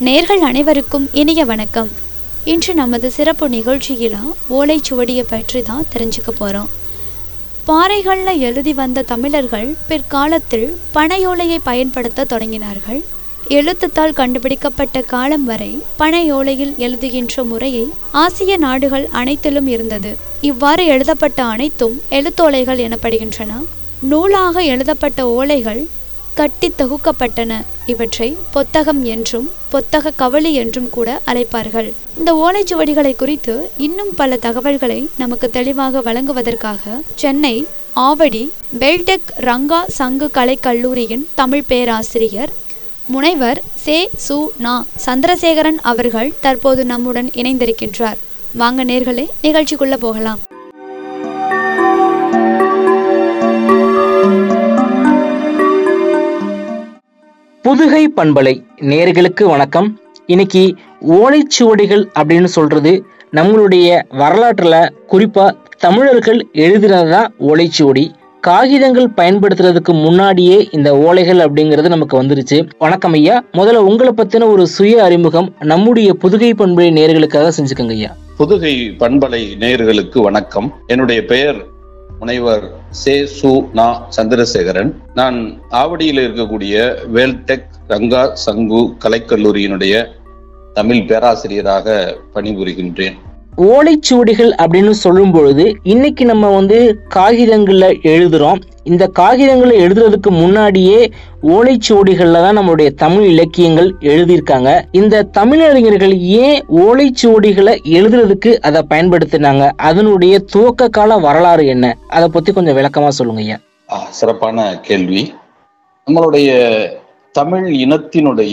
நேர்கள் அனைவருக்கும் இனிய வணக்கம் இன்று நமது சிறப்பு நிகழ்ச்சியில் ஓலைச்சுவடியை பற்றி தான் தெரிஞ்சுக்க போகிறோம் பாறைகளில் எழுதி வந்த தமிழர்கள் பிற்காலத்தில் பனையோலையை பயன்படுத்த தொடங்கினார்கள் எழுத்துத்தாள் கண்டுபிடிக்கப்பட்ட காலம் வரை பனையோலையில் எழுதுகின்ற முறையை ஆசிய நாடுகள் அனைத்திலும் இருந்தது இவ்வாறு எழுதப்பட்ட அனைத்தும் எழுத்தோலைகள் எனப்படுகின்றன நூலாக எழுதப்பட்ட ஓலைகள் கட்டி தொகுக்கப்பட்டன இவற்றை பொத்தகம் என்றும் பொத்தக கவளி என்றும் கூட அழைப்பார்கள் இந்த ஓலைச்சுவடிகளை குறித்து இன்னும் பல தகவல்களை நமக்கு தெளிவாக வழங்குவதற்காக சென்னை ஆவடி பெல்டெக் ரங்கா சங்கு கலைக்கல்லூரியின் தமிழ் பேராசிரியர் முனைவர் சே சு நா சந்திரசேகரன் அவர்கள் தற்போது நம்முடன் இணைந்திருக்கின்றார் வாங்க நேர்களே நிகழ்ச்சிக்குள்ள போகலாம் புதுகை பண்பலை நேர்களுக்கு வணக்கம் இன்னைக்கு ஓலைச்சுவடிகள் அப்படின்னு சொல்றது நம்மளுடைய வரலாற்றுல குறிப்பா தமிழர்கள் எழுதினதுதான் ஓலைச்சுவடி காகிதங்கள் பயன்படுத்துறதுக்கு முன்னாடியே இந்த ஓலைகள் அப்படிங்கிறது நமக்கு வந்துருச்சு வணக்கம் ஐயா முதல்ல உங்களை பத்தின ஒரு சுய அறிமுகம் நம்முடைய புதுகை பண்பலை நேர்களுக்காக செஞ்சுக்கோங்க ஐயா புதுகை பண்பலை நேயர்களுக்கு வணக்கம் என்னுடைய பெயர் முனைவர் சே சு நா சந்திரசேகரன் நான் ஆவடியில் இருக்கக்கூடிய வேல்டெக் ரங்கா சங்கு கலைக்கல்லூரியினுடைய தமிழ் பேராசிரியராக பணிபுரிகின்றேன் ஓலைச்சுவடிகள் அப்படின்னு சொல்லும் பொழுது இன்னைக்கு நம்ம வந்து காகிதங்கள்ல எழுதுறோம் இந்த காகிதங்களை எழுதுறதுக்கு முன்னாடியே ஓலைச்சுவடிகள்ல தான் நம்மளுடைய தமிழ் இலக்கியங்கள் எழுதியிருக்காங்க இந்த தமிழறிஞர்கள் ஏன் ஓலைச்சுவடிகளை எழுதுறதுக்கு அதை பயன்படுத்தினாங்க அதனுடைய துவக்க கால வரலாறு என்ன அதை பத்தி கொஞ்சம் விளக்கமா சொல்லுங்க ஐயா ஆ, சிறப்பான கேள்வி நம்மளுடைய தமிழ் இனத்தினுடைய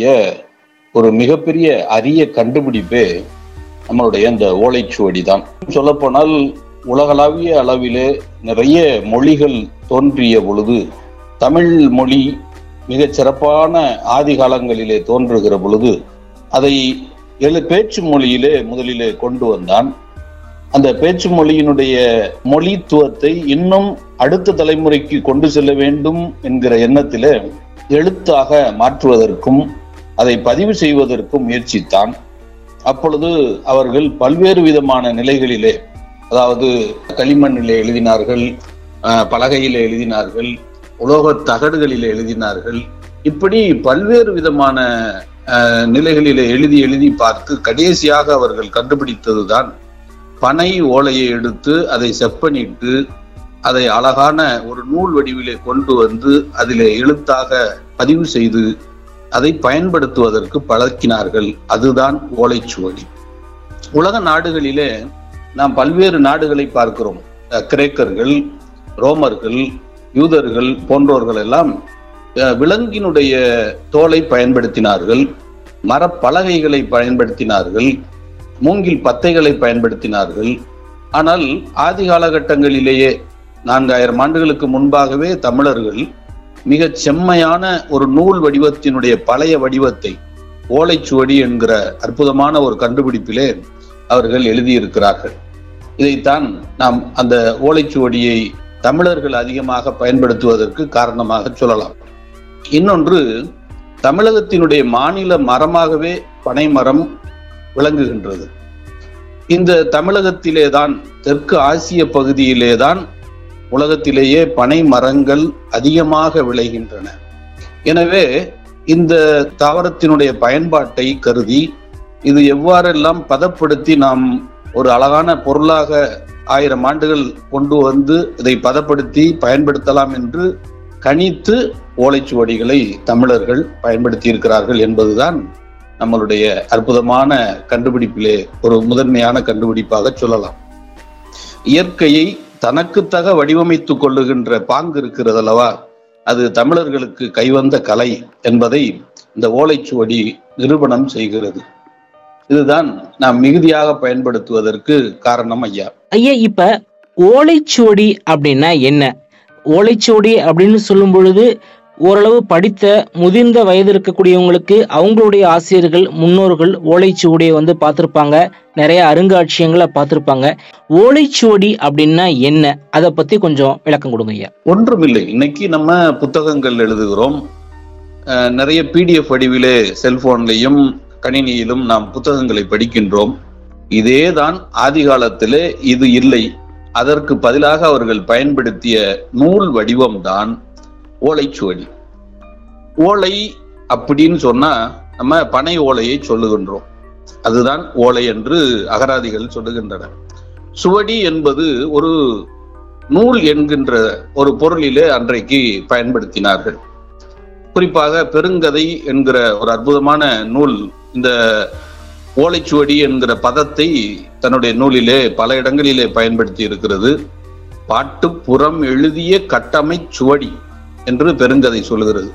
ஒரு மிகப்பெரிய அரிய கண்டுபிடிப்பே நம்மளுடைய இந்த ஓலைச்சுவடி தான் சொல்லப்போனால் உலகளாவிய அளவிலே நிறைய மொழிகள் தோன்றிய பொழுது தமிழ் மொழி மிகச் சிறப்பான ஆதி காலங்களிலே தோன்றுகிற பொழுது அதை எழு பேச்சு மொழியிலே முதலிலே கொண்டு வந்தான் அந்த பேச்சு மொழியினுடைய மொழித்துவத்தை இன்னும் அடுத்த தலைமுறைக்கு கொண்டு செல்ல வேண்டும் என்கிற எண்ணத்திலே எழுத்தாக மாற்றுவதற்கும் அதை பதிவு செய்வதற்கும் முயற்சித்தான் அப்பொழுது அவர்கள் பல்வேறு விதமான நிலைகளிலே அதாவது களிமண்ணிலே எழுதினார்கள் அஹ், பலகையிலே எழுதினார்கள் உலோகத் தகடுகளிலே எழுதினார்கள் இப்படி பல்வேறு விதமான அஹ், நிலைகளிலே எழுதி எழுதி பார்த்து கடைசியாக அவர்கள் கண்டுபிடித்ததுதான் பனை ஓலையை எடுத்து அதை செப்பனிட்டு அதை அழகான ஒரு நூல் வடிவிலே கொண்டு வந்து அதிலே எழுத்தாக பதிவு செய்து அதை பயன்படுத்துவதற்கு பழக்கினார்கள் அதுதான் ஓலைச்சுவடி உலக நாடுகளிலே நாம் பல்வேறு நாடுகளை பார்க்கிறோம் அஹ் கிரேக்கர்கள் ரோமர்கள் யூதர்கள் போன்றோர்கள் எல்லாம் அஹ், விலங்கினுடைய தோலை பயன்படுத்தினார்கள் மரப்பலகைகளை பயன்படுத்தினார்கள் மூங்கில் பத்தைகளை பயன்படுத்தினார்கள் ஆனால் ஆதி காலகட்டங்களிலேயே நான்காயிரம் ஆண்டுகளுக்கு முன்பாகவே தமிழர்கள் மிகச் செம்மையான ஒரு நூல் வடிவத்தினுடைய பழைய வடிவத்தை ஓலைச்சுவடி என்கிற அற்புதமான ஒரு கண்டுபிடிப்பிலே அவர்கள் எழுதியிருக்கிறார்கள் இதைத்தான் நாம் அந்த ஓலைச்சுவடியை தமிழர்கள் அதிகமாக பயன்படுத்துவதற்கு காரணமாக சொல்லலாம் இன்னொன்று தமிழகத்தினுடைய மாநில மரமாகவே பனைமரம் விளங்குகின்றது இந்த தமிழகத்திலே தான் தெற்கு ஆசிய பகுதியிலே தான் உலகத்திலேயே பனை மரங்கள் அதிகமாக விளைகின்றன எனவே இந்த தாவரத்தினுடைய பயன்பாட்டை கருதி இது எவ்வாறெல்லாம் பதப்படுத்தி நாம் ஒரு அழகான பொருளாக ஆயிரம் ஆண்டுகள் கொண்டு வந்து இதை பதப்படுத்தி பயன்படுத்தலாம் என்று கணித்து ஓலைச்சுவடிகளை தமிழர்கள் பயன்படுத்தி இருக்கிறார்கள் என்பதுதான் நம்மளுடைய அற்புதமான கண்டுபிடிப்பிலே ஒரு முதன்மையான கண்டுபிடிப்பாக சொல்லலாம் இயற்கையை தனக்குத்தக வடிவமைத்துக் கொள்ளுகின்ற பாங்கு இருக்கிறது அல்லவா அது தமிழர்களுக்கு கைவந்த கலை என்பதை இந்த ஓலைச்சுவடி நிரூபணம் செய்கிறது இதுதான் நாம் மிகுதியாக பயன்படுத்துவதற்கு காரணம் ஐயா ஐயா இப்ப ஓலைச்சுவடி அப்படின்னா என்ன ஓலைச்சுவடி அப்படின்னு சொல்லும் பொழுது ஓரளவு படித்த முதிர்ந்த வயது இருக்கக்கூடியவங்களுக்கு அவங்களுடைய ஆசிரியர்கள் முன்னோர்கள் ஓலைச்சுவடியை வந்து பார்த்துருப்பாங்க நிறைய அருங்காட்சியங்களை பார்த்துருப்பாங்க ஓலைச்சுவடி அப்படின்னா என்ன அதை பத்தி கொஞ்சம் விளக்கம் கொடுங்க ஐயா ஒன்றுமில்லை இன்னைக்கு நம்ம புத்தகங்கள் எழுதுகிறோம் அஹ், நிறைய பிடிஎஃப் வடிவிலே செல்போன்லையும் கணினியிலும் நாம் புத்தகங்களை படிக்கின்றோம் இதேதான் ஆதி காலத்திலே இது இல்லை அதற்கு பதிலாக அவர்கள் பயன்படுத்திய நூல் வடிவம்தான் ஓலைச்சுவடி ஓலை அப்படின்னு சொன்னா நம்ம பனை ஓலையை சொல்லுகின்றோம் அதுதான் ஓலை என்று அகராதிகள் சொல்லுகின்றன சுவடி என்பது ஒரு நூல் என்கின்ற ஒரு பொருளிலே அன்றைக்கு பயன்படுத்தினார்கள் குறிப்பாக பெருங்கதை என்கிற ஒரு அற்புதமான நூல் இந்த ஓலைச்சுவடி என்கிற பதத்தை தன்னுடைய நூலிலே பல இடங்களிலே பயன்படுத்தி இருக்கிறது பாட்டு புறம் எழுதிய கட்டமை சுவடி என்று பெருங்கதை சொல்லுகிறது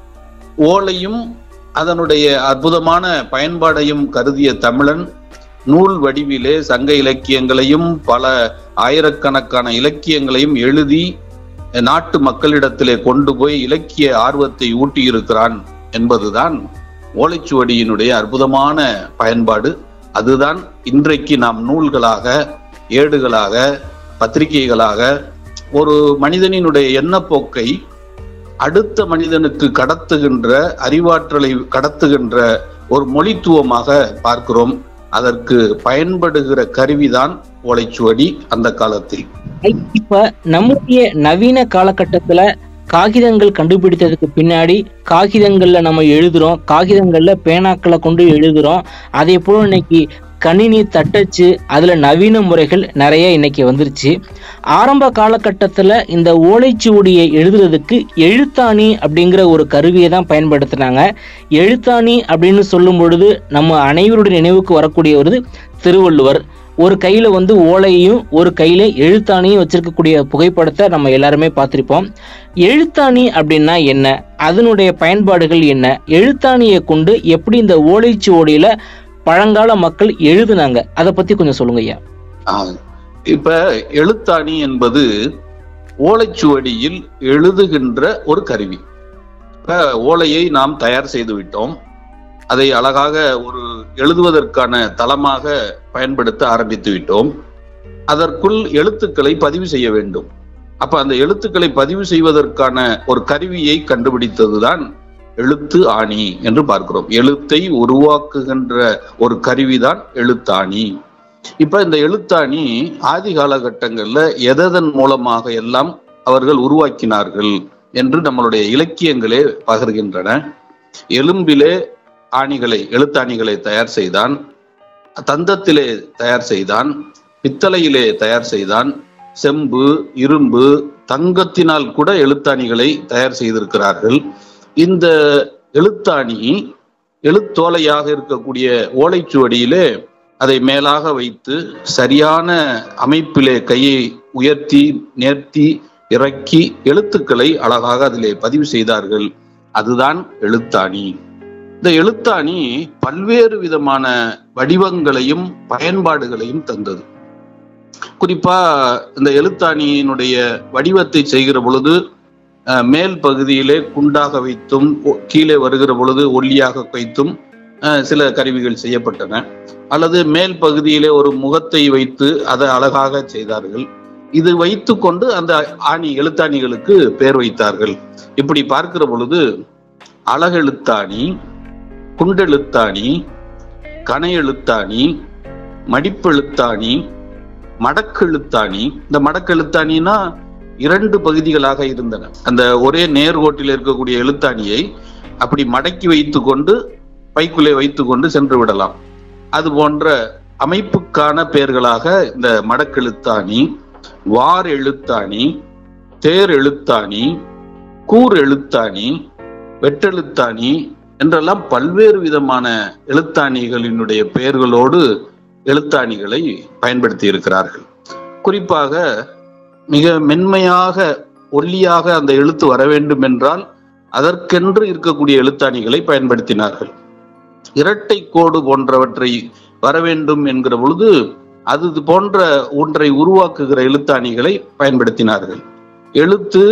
ஓலையும் அதனுடைய அற்புதமான பயன்பாடையும் கருதிய தமிழன் நூல் வடிவிலே சங்க இலக்கியங்களையும் பல ஆயிரக்கணக்கான இலக்கியங்களையும் எழுதி நாட்டு மக்களிடத்திலே கொண்டு போய் இலக்கிய ஆர்வத்தை ஊட்டியிருக்கிறான் என்பதுதான் ஓலைச்சுவடியினுடைய அற்புதமான பயன்பாடு அதுதான் இன்றைக்கு நாம் நூல்களாக ஏடுகளாக பத்திரிகைகளாக ஒரு மனிதனினுடைய எண்ணப்போக்கை அடுத்த மனிதனுக்கு கடத்துகின்ற அறிவாற்றலை கடத்துகின்ற ஒரு மொழித்துவமாக பார்க்கிறோம் அதற்கு பயன்படுகிற கருவிதான் ஓலைச்சுவடி அந்த காலத்தில் இப்ப நம்முடைய நவீன காலகட்டத்துல காகிதங்கள் கண்டுபிடித்ததுக்கு பின்னாடி காகிதங்கள்ல நம்ம எழுதுறோம் காகிதங்கள்ல பேனாக்களை கொண்டு எழுதுறோம் அதே போல இன்னைக்கு கணினி தட்டச்சு அதுல நவீன முறைகள் நிறைய இன்னைக்கு வந்துருச்சு ஆரம்ப காலகட்டத்துல இந்த ஓலைச்சுவடியை எழுதுறதுக்கு எழுத்தாணி அப்படிங்கிற ஒரு கருவியை தான் பயன்படுத்தினாங்க எழுத்தாணி அப்படின்னு சொல்லும் பொழுது நம்ம அனைவருடைய நினைவுக்கு வரக்கூடிய ஒரு திருவள்ளுவர் ஒரு கையில வந்து ஓலையையும் ஒரு கையில எழுத்தாணியும் வச்சிருக்கக்கூடிய புகைப்படத்தை நம்ம எல்லாருமே பார்த்திருப்போம் எழுத்தாணி அப்படின்னா என்ன அதனுடைய பயன்பாடுகள் என்ன எழுத்தாணியை கொண்டு எப்படி இந்த ஓலைச்சுவடியில பழங்கால மக்கள் எழுதுனாங்க அதை பத்தி கொஞ்சம் சொல்லுங்க ஐயா ஆஹ் இப்ப எழுத்தாணி என்பது ஓலைச்சுவடியில் எழுதுகின்ற ஒரு கருவி இப்ப ஓலையை நாம் தயார் செய்து விட்டோம் அதை அழகாக ஒரு எழுதுவதற்கான தளமாக பயன்படுத்த ஆரம்பித்து விட்டோம் அதற்குள் எழுத்துக்களை பதிவு செய்ய வேண்டும் அப்ப அந்த எழுத்துக்களை பதிவு செய்வதற்கான ஒரு கருவியை கண்டுபிடித்ததுதான் எழுத்து ஆணி என்று பார்க்கிறோம் எழுத்தை உருவாக்குகின்ற ஒரு கருவிதான் எழுத்தாணி இப்ப இந்த எழுத்தாணி ஆதி காலகட்டங்கள்ல எதன் மூலமாக எல்லாம் அவர்கள் உருவாக்கினார்கள் என்று நம்மளுடைய இலக்கியங்களே பகர்கின்றன எலும்பிலே ஆணிகளை எழுத்தாணிகளை தயார் செய்தான் தந்தத்திலே தயார் செய்தான் பித்தளையிலே தயார் செய்தான் செம்பு இரும்பு தங்கத்தினால் கூட எழுத்தாணிகளை தயார் செய்திருக்கிறார்கள் இந்த எழுத்தாணி எழுத்தோலையாக இருக்கக்கூடிய ஓலைச்சுவடியிலே அதை மேலாக வைத்து சரியான அமைப்பிலே கையை உயர்த்தி நேர்த்தி இறக்கி எழுத்துக்களை அழகாக அதிலே பதிவு செய்தார்கள் அதுதான் எழுத்தாணி இந்த எழுத்தாணி பல்வேறு விதமான வடிவங்களையும் பயன்பாடுகளையும் தந்தது குறிப்பா இந்த எழுத்தாணியினுடைய வடிவத்தை செய்கிற பொழுது அஹ், மேல் பகுதியிலே குண்டாக வைத்தும் ஒ- கீழே வருகிற பொழுது ஒல்லியாக வைத்தும் அஹ், சில கருவிகள் செய்யப்பட்டன அல்லது மேல் பகுதியிலே ஒரு முகத்தை வைத்து அதை அழகாக செய்தார்கள் இது வைத்து கொண்டு அந்த ஆணி எழுத்தாணிகளுக்கு பெயர் வைத்தார்கள் இப்படி பார்க்கிற பொழுது அழகெழுத்தாணி குண்டெழுத்தாணி கனையெழுத்தாணி மடிப்பெழுத்தாணி மடக்கெழுத்தாணி இந்த மடக்கெழுத்தாணினா இரண்டு பகுதிகளாக இருந்தன அந்த ஒரே நேர்கோட்டில் இருக்கக்கூடிய எழுத்தாணியை அப்படி மடக்கி வைத்துக் கொண்டு பைக்குள்ளே வைத்துக் கொண்டு சென்று விடலாம் அது போன்ற அமைப்புக்கான பெயர்களாக இந்த மடக்கெழுத்தாணி வார் எழுத்தாணி தேர் எழுத்தாணி கூர் எழுத்தாணி வெட்டெழுத்தாணி என்றெல்லாம் பல்வேறு விதமான எழுத்தாணிகளினுடைய பெயர்களோடு எழுத்தாணிகளை பயன்படுத்தி இருக்கிறார்கள் குறிப்பாக மிக மென்மையாக ஒல்லியாக அந்த எழுத்து வர வேண்டும் என்றால் அதற்கென்று இருக்கக்கூடிய எழுத்தாணிகளை பயன்படுத்தினார்கள் இரட்டை கோடு போன்றவற்றை வர வேண்டும் என்கிற பொழுது அது போன்ற ஒன்றை உருவாக்குகிற எழுத்தாணிகளை பயன்படுத்தினார்கள் எழுத்து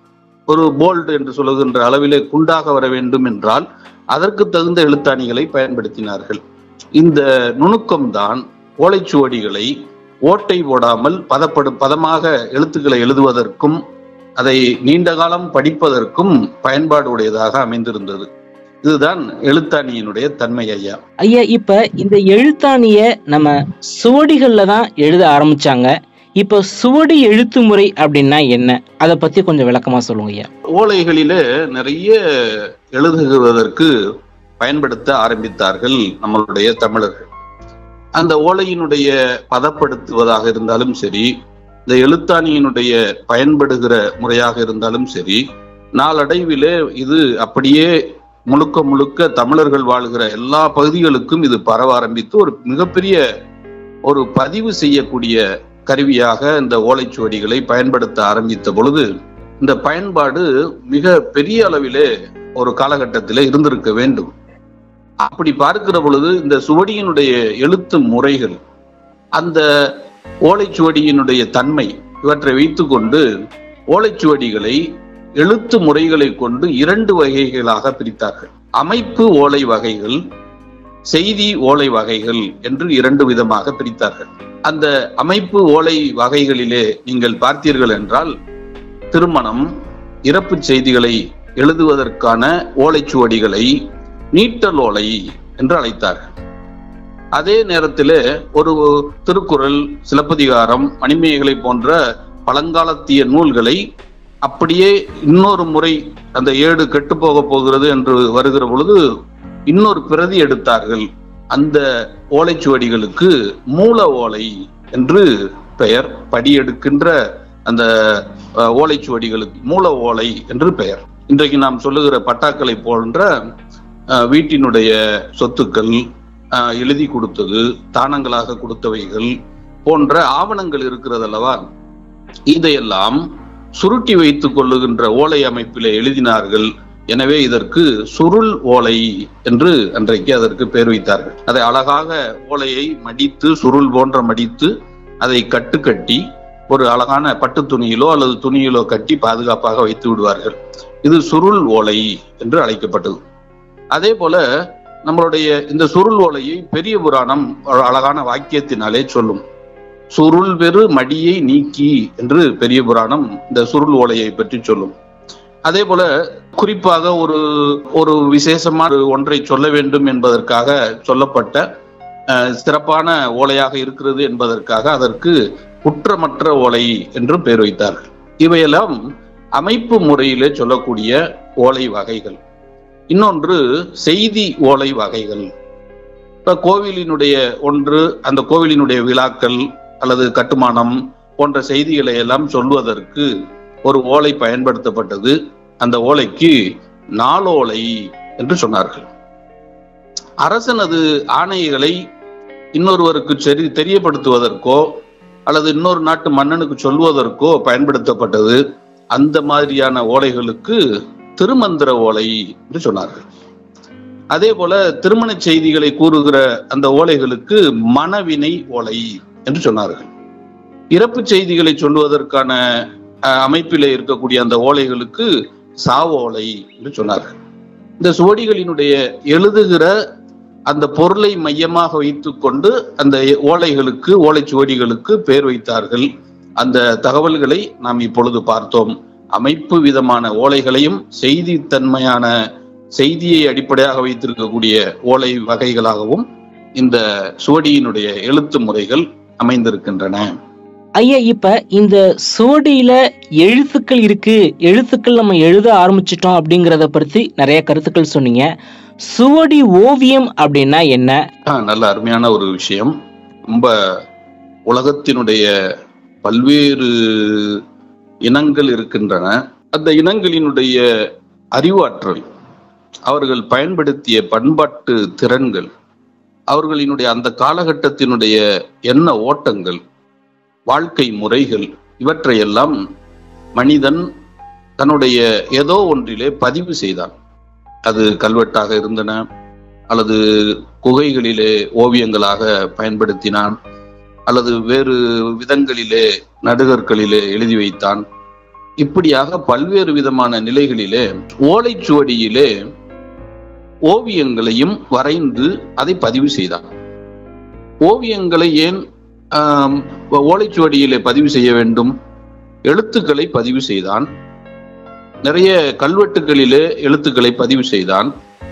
ஒரு போல்ட் என்று சொல்லுகின்ற அளவிலே குண்டாக வர வேண்டும் என்றால் அதற்கு தகுந்த எழுத்தாணிகளை பயன்படுத்தினார்கள் இந்த நுணுக்கம்தான் ஓலைச்சுவடிகளை ஓட்டை போடாமல் பதப்படு பதமாக எழுத்துக்களை எழுதுவதற்கும் அதை நீண்ட காலம் படிப்பதற்கும் பயன்பாடு உடையதாக அமைந்திருந்தது இதுதான் எழுத்தாணியினுடைய தன்மை ஐயா ஐயா இப்ப இந்த எழுத்தாணிய நம்ம சுவடிகள்ல தான் எழுத ஆரம்பிச்சாங்க இப்ப சுவடி எழுத்து முறை அப்படின்னா என்ன அதை பத்தி கொஞ்சம் விளக்கமா சொல்லுங்க ஐயா ஓலைகளிலே நிறைய எழுதுவதற்கு பயன்படுத்த ஆரம்பித்தார்கள் நம்மளுடைய தமிழர்கள் அந்த ஓலையினுடைய பதப்படுத்துவதாக இருந்தாலும் சரி இந்த எழுத்தாணியினுடைய பயன்படுகிற முறையாக இருந்தாலும் சரி நாளடைவிலே இது அப்படியே முழுக்க முழுக்க தமிழர்கள் வாழ்கிற எல்லா பகுதிகளுக்கும் இது பரவ ஆரம்பித்து ஒரு மிகப்பெரிய ஒரு பதிவு செய்யக்கூடிய கருவியாக இந்த ஓலைச்சுவடிகளை பயன்படுத்த ஆரம்பித்த பொழுது இந்த பயன்பாடு மிக பெரிய அளவிலே ஒரு காலகட்டத்திலே இருந்திருக்க வேண்டும் அப்படி பார்க்கிற பொழுது இந்த சுவடியினுடைய எழுத்து முறைகள் அந்த ஓலைச்சுவடியினுடைய தன்மை இவற்றை வைத்துக்கொண்டு ஓலைச்சுவடிகளை எழுத்து முறைகளை கொண்டு இரண்டு வகைகளாக பிரித்தார்கள் அமைப்பு ஓலை வகைகள் செய்தி ஓலை வகைகள் என்று இரண்டு விதமாக பிரித்தார்கள் அந்த அமைப்பு ஓலை வகைகளிலே நீங்கள் பார்த்தீர்கள் என்றால் திருமணம் இறப்பு செய்திகளை எழுதுவதற்கான ஓலைச்சுவடிகளை நீட்டல் ஓலை என்று அழைத்தார்கள் அதே நேரத்தில் ஒரு திருக்குறள் சிலப்பதிகாரம் மணிமேகலை போன்ற பழங்காலத்திய நூல்களை அப்படியே இன்னொரு முறை அந்த ஏடு கெட்டு போக போகிறது என்று வருகிற பொழுது இன்னொரு பிரதி எடுத்தார்கள் அந்த ஓலைச்சுவடிகளுக்கு மூல ஓலை என்று பெயர் படி எடுக்கின்ற அந்த அஹ், ஓலைச்சுவடிகளுக்கு மூல ஓலை என்று பெயர் இன்றைக்கு நாம் சொல்லுகிற பட்டாக்களை போன்ற அஹ், வீட்டினுடைய சொத்துக்கள் அஹ், எழுதி கொடுத்தது தானங்களாக கொடுத்தவைகள் போன்ற ஆவணங்கள் இருக்கிறது அல்லவா இதையெல்லாம் சுருட்டி வைத்துக் கொள்ளுகின்ற ஓலை அமைப்பிலே எழுதினார்கள் எனவே இதற்கு சுருள் ஓலை என்று அன்றைக்கு அதற்கு பெயர் வைத்தார்கள் அதை அழகாக ஓலையை மடித்து சுருள் போன்ற மடித்து அதை கட்டு கட்டி ஒரு அழகான பட்டு துணியிலோ அல்லது துணியிலோ கட்டி பாதுகாப்பாக வைத்து விடுவார்கள் இது சுருள் ஓலை என்று அழைக்கப்பட்டது அதே போல நம்மளுடைய இந்த சுருள் ஓலையை பெரிய புராணம் ஒரு அழகான வாக்கியத்தினாலே சொல்லும் சுருள் பெரு மடியை நீக்கி என்று பெரிய புராணம் இந்த சுருள் ஓலையை பற்றி சொல்லும் அதே போல குறிப்பாக ஒரு ஒரு விசேஷமான ஒன்றை சொல்ல வேண்டும் என்பதற்காக சொல்லப்பட்ட அஹ், சிறப்பான ஓலையாக இருக்கிறது என்பதற்காக அதற்கு குற்றமற்ற ஓலை என்று பெயர் வைத்தார்கள் இவையெல்லாம் அமைப்பு முறையிலே சொல்லக்கூடிய ஓலை வகைகள் இன்னொன்று செய்தி ஓலை வகைகள் இப்ப கோவிலினுடைய ஒன்று அந்த கோவிலினுடைய விழாக்கள் அல்லது கட்டுமானம் போன்ற செய்திகளை எல்லாம் சொல்வதற்கு ஒரு ஓலை பயன்படுத்தப்பட்டது அந்த ஓலைக்கு நாளோலை என்று சொன்னார்கள் அரசனது ஆணைகளை இன்னொருவருக்கு சரி தெரியப்படுத்துவதற்கோ அல்லது இன்னொரு நாட்டு மன்னனுக்கு சொல்வதற்கோ பயன்படுத்தப்பட்டது அந்த மாதிரியான ஓலைகளுக்கு திருமந்திர ஓலை என்று சொன்னார்கள் அதே போல திருமண செய்திகளை கூறுகிற அந்த ஓலைகளுக்கு மனவினை ஓலை என்று சொன்னார்கள் இறப்பு செய்திகளை சொல்வதற்கான அஹ், அமைப்பிலே இருக்கக்கூடிய அந்த ஓலைகளுக்கு சாவோலை என்று சொன்னார்கள் இந்த சுவடிகளினுடைய எழுதுகிற அந்த பொருளை மையமாக வைத்துக்கொண்டு அந்த ஓலைகளுக்கு ஓலைச்சுவடிகளுக்கு பெயர் வைத்தார்கள் அந்த தகவல்களை நாம் இப்பொழுது பார்த்தோம் அமைப்பு விதமான ஓலைகளையும் செய்தி தன்மையான செய்தியை அடிப்படையாக வைத்திருக்கக்கூடிய ஓலை வகைகளாகவும் இந்த சுவடியினுடைய எழுத்து முறைகள் அமைந்திருக்கின்றன ஐயா இப்ப இந்த சுவடியில எழுத்துக்கள் இருக்கு எழுத்துக்கள் நம்ம எழுத ஆரம்பிச்சிட்டோம் அப்படிங்கறத பத்தி நிறைய கருத்துக்கள் சொன்னீங்க சுவடி ஓவியம் அப்படின்னா என்ன ஆ, நல்ல அருமையான ஒரு விஷயம் ரொம்ப உலகத்தினுடைய பல்வேறு இனங்கள் இருக்கின்றன அந்த இனங்களினுடைய அறிவாற்றல் அவர்கள் பயன்படுத்திய பண்பாட்டு திறன்கள் அவர்களினுடைய அந்த காலகட்டத்தினுடைய எண்ண ஓட்டங்கள் வாழ்க்கை முறைகள் இவற்றையெல்லாம் மனிதன் தன்னுடைய ஏதோ ஒன்றிலே பதிவு செய்தான் அது கல்வெட்டாக இருந்தன அல்லது குகைகளிலே ஓவியங்களாக பயன்படுத்தினான் அல்லது வேறு விதங்களிலே நடுகற்களிலே எழுதி வைத்தான் இப்படியாக பல்வேறு விதமான நிலைகளிலே ஓலைச்சுவடியிலே ஓவியங்களையும் வரைந்து அதை பதிவு செய்தான் ஓவியங்களை ஏன் ஆம், ஓலைச்சுவடியிலே பதிவு செய்ய வேண்டும் எழுத்துக்களை பதிவு செய்தான் நிறைய கல்வெட்டுகளிலே எழுத்துக்களை பதிவு செய்தான்